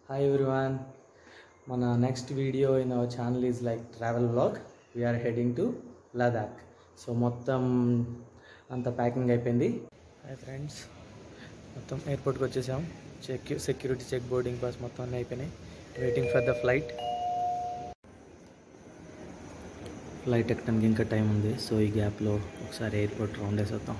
Hi everyone. మన next video in our channel is like travel vlog we're heading to Ladakh so మొత్తం అంత ప్యాకింగ్ అయిపోయింది హాయ్ ఫ్రెండ్స్ మొత్తం ఎయిర్పోర్ట్కి వచ్చేసాం check security check boarding pass మొత్తం అన్నీ అయిపోయినాయి waiting for the flight flight ఎక్కడానికి ఇంకా టైం ఉంది సో ఈ గ్యాప్లో ఒకసారి ఎయిర్పోర్ట్ రౌండ్ వేసి వద్దాం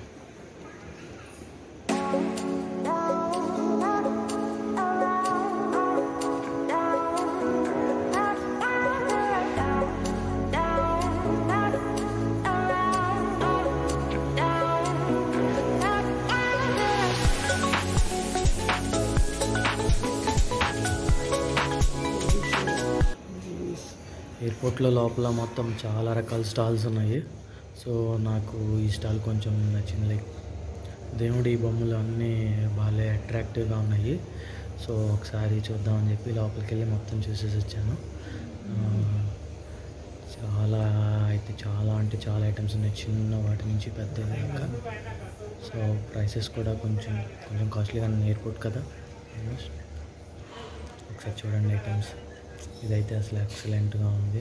ఎయిర్పోర్ట్లో లోపల మొత్తం చాలా రకాల స్టాల్స్ ఉన్నాయి సో నాకు ఈ స్టాల్ కొంచెం నచ్చింది లైక్ దేవుడి బొమ్మలు అన్నీ బాగా అట్రాక్టివ్గా ఉన్నాయి సో ఒకసారి చూద్దామని చెప్పి లోపలికి వెళ్ళి మొత్తం చూసేసి వచ్చాను ఆ, చాలా అయితే చాలా అంటే చాలా ఐటమ్స్ ఉన్నాయి చిన్న వాటి నుంచి పెద్ద దాకా సో ప్రైసెస్ కూడా కొంచెం కొంచెం కాస్ట్లీగా ఎయిర్పోర్ట్ కదా ఆల్మోస్ట్ ఒకసారి చూడండి ఐటమ్స్ ఇదైతే అసలు ఎక్సలెంట్గా ఉంది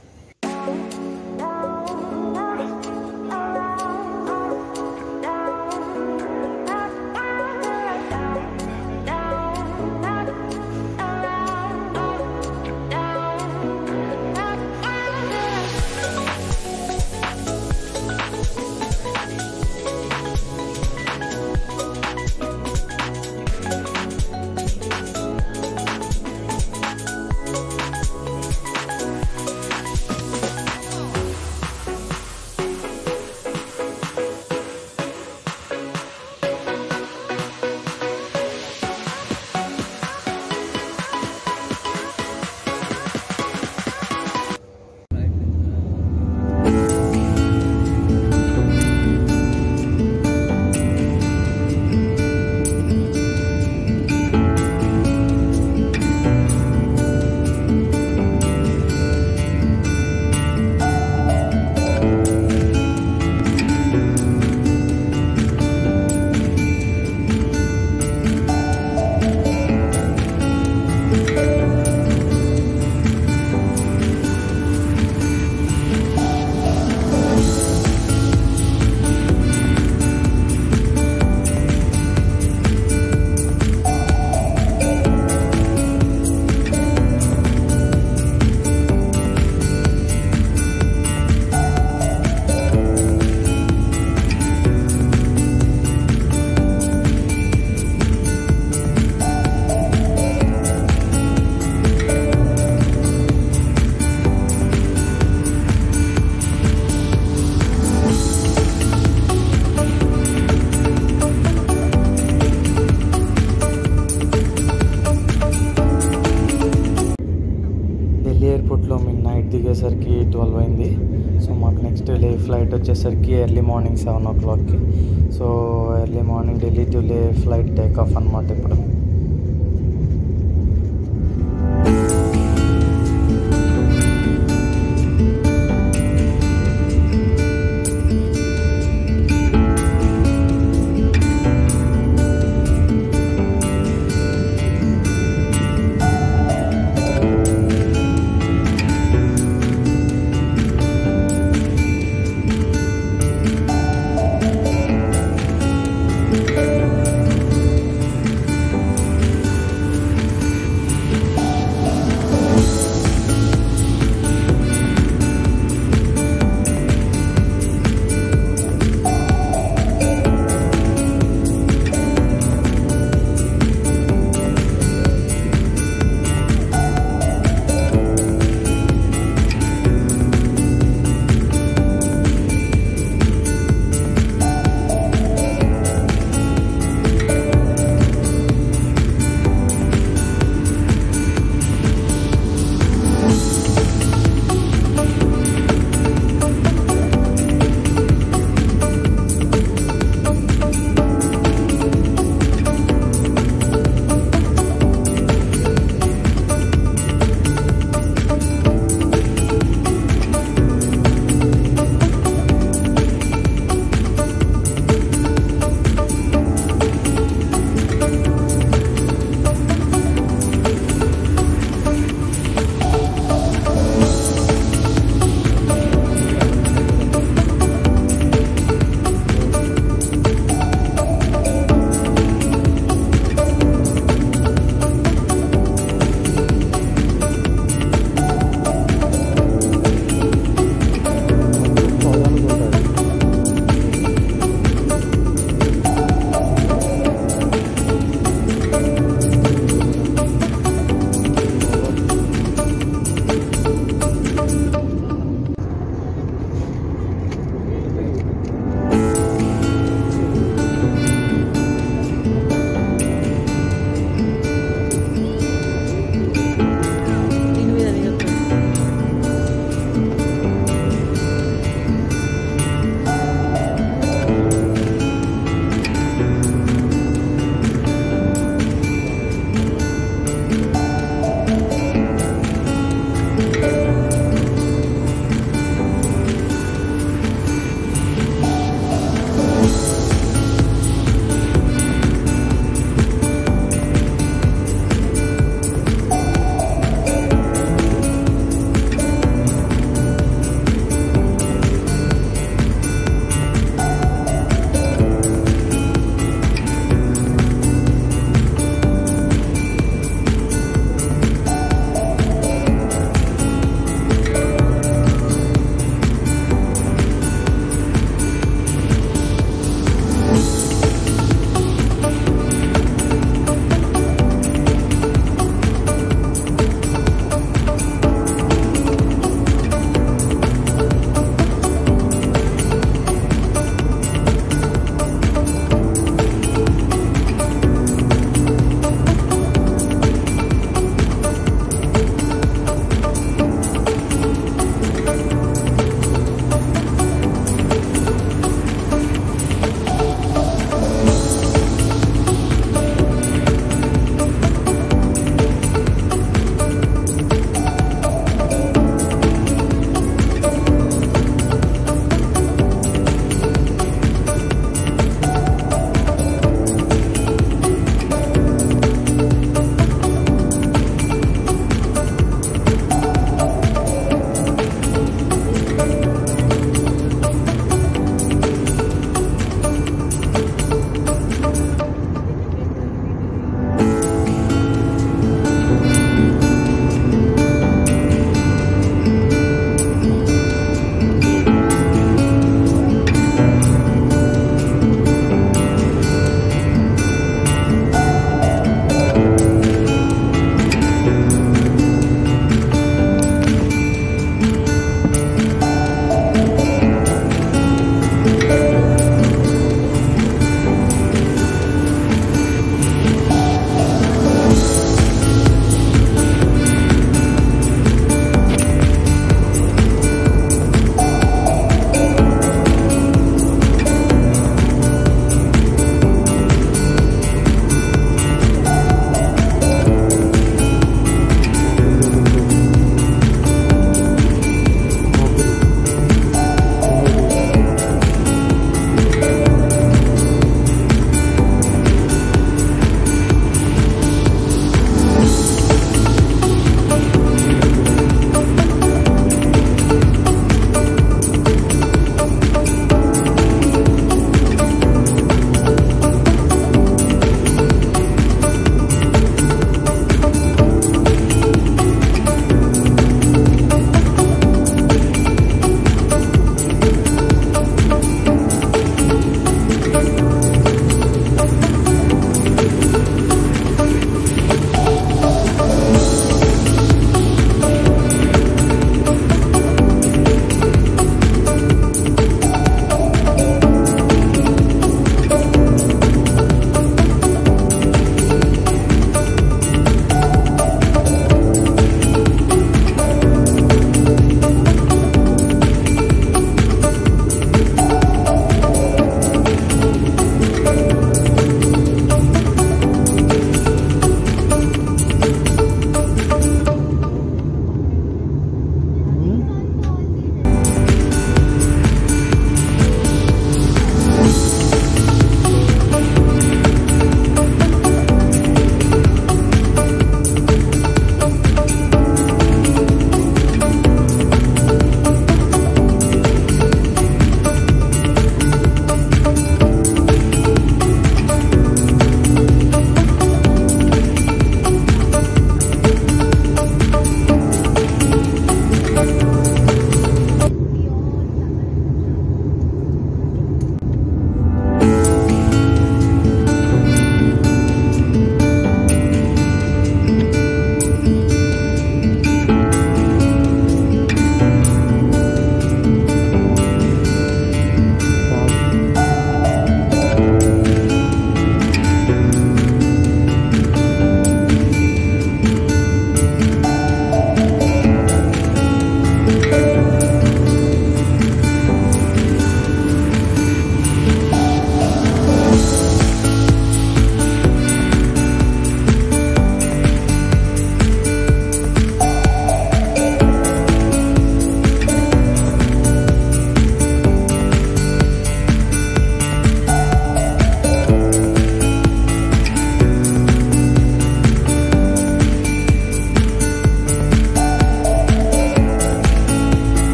ఢిల్లీ ఎయిర్పోర్ట్లో మేము నైట్ దిగేసరికి ట్వెల్వ్ అయింది సో మాకు నెక్స్ట్ లే ఫ్లైట్ వచ్చేసరికి ఎర్లీ మార్నింగ్ సెవెన్ ఓ క్లాక్కి so early morning Delhi to Leh flight take off అనమాట ఇప్పుడు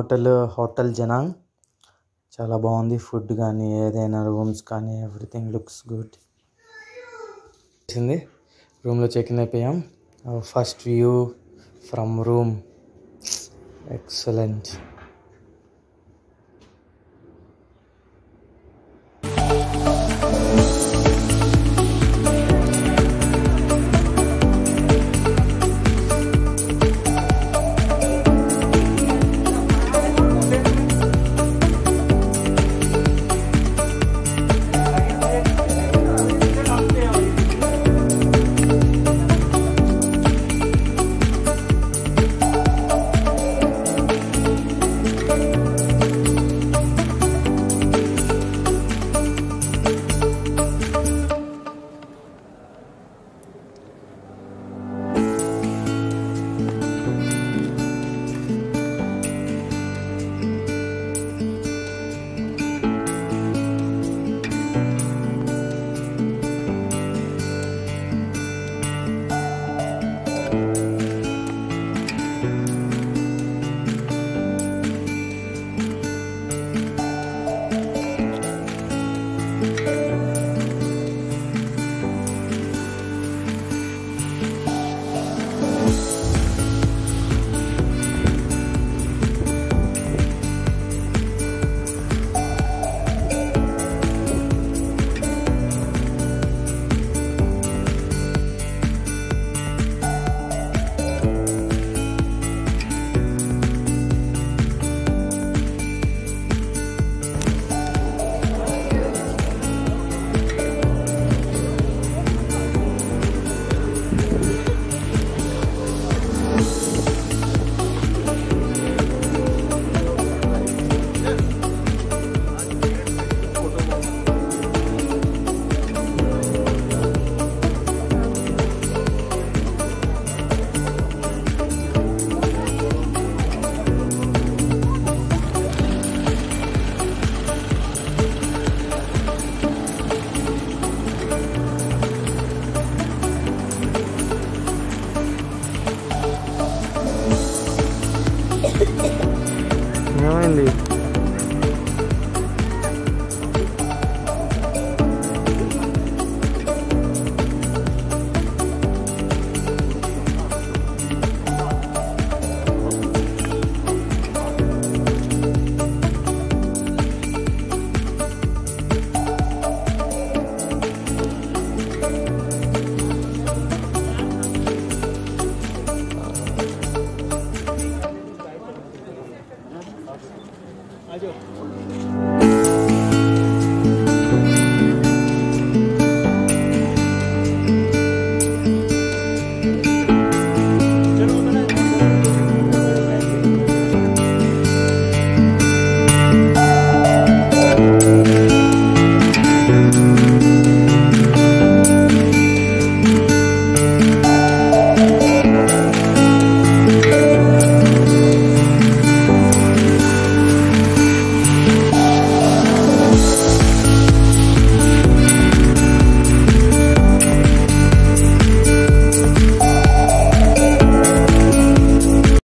హోటల్ హోటల్ జనాంగ్ చాలా బాగుంది ఫుడ్ కానీ ఏదైనా రూమ్స్ కానీ ఎవ్రీథింగ్ లుక్స్ గుడ్ వచ్చింది రూమ్లో చెక్ ఇన్ అయిపోయాం first view from room excellent ఏమైంది आ जाओ